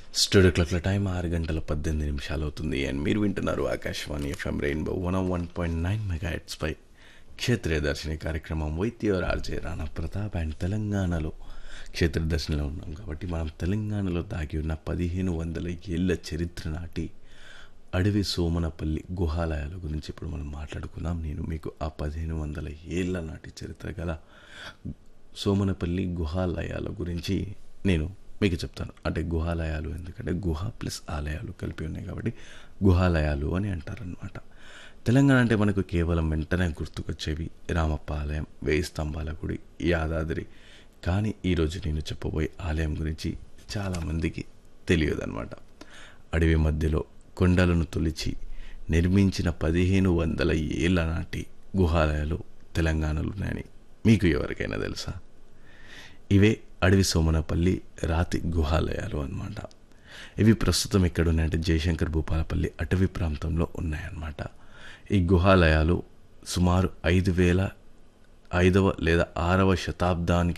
studio క్లాక్ల time ఆరు గంటల పద్దెనిమిది నిమిషాలు అవుతుంది అండ్ మీరు వింటున్నారు Akashvani FM Rainbow one one point nine mega పై క్షేత్రీయ దర్శిని కార్యక్రమం వైద్య ఆర్జే రాణా ప్రతాప్ అండ్ తెలంగాణలో క్షేత్ర దర్శనంలో ఉన్నాం కాబట్టి మనం తెలంగాణలో దాగి ఉన్న పదిహేను వందల ఏళ్ళ చరిత్ర నాటి అడవి సోమనపల్లి గుహాలయాల గురించి ఇప్పుడు మనం మాట్లాడుకుందాం నేను మీకు ఆ పదిహేను వందల ఏళ్ళ నాటి చరిత్ర గల సోమనపల్లి గుహాలయాల గురించి నేను మీకు చెప్తాను అంటే గుహాలయాలు ఎందుకంటే గుహ ప్లస్ ఆలయాలు కలిపి ఉన్నాయి కాబట్టి గుహాలయాలు అని అంటారనమాట తెలంగాణ అంటే మనకు కేవలం వెంటనే గుర్తుకొచ్చేవి రామప్ప ఆలయం వేయి స్తంభాల గుడి యాదాద్రి కానీ ఈరోజు నేను చెప్పబోయే ఆలయం గురించి చాలామందికి తెలియదన్నమాట అడవి మధ్యలో కొండలను తొలిచి నిర్మించిన పదిహేను వందల ఏళ్ళ నాటి గుహాలయాలు తెలంగాణలో ఉన్నాయని మీకు ఎవరికైనా తెలుసా ఇవే అడవి సోమనపల్లి రాతి గుహాలయాలు అన్నమాట ఇవి ప్రస్తుతం ఎక్కడ ఉన్నాయంటే జయశంకర్ భూపాలపల్లి అటవీ ప్రాంతంలో ఉన్నాయన్నమాట ఈ గుహాలయాలు సుమారు ఐదు వేల ఐదవ లేదా ఆరవ శతాబ్దానికి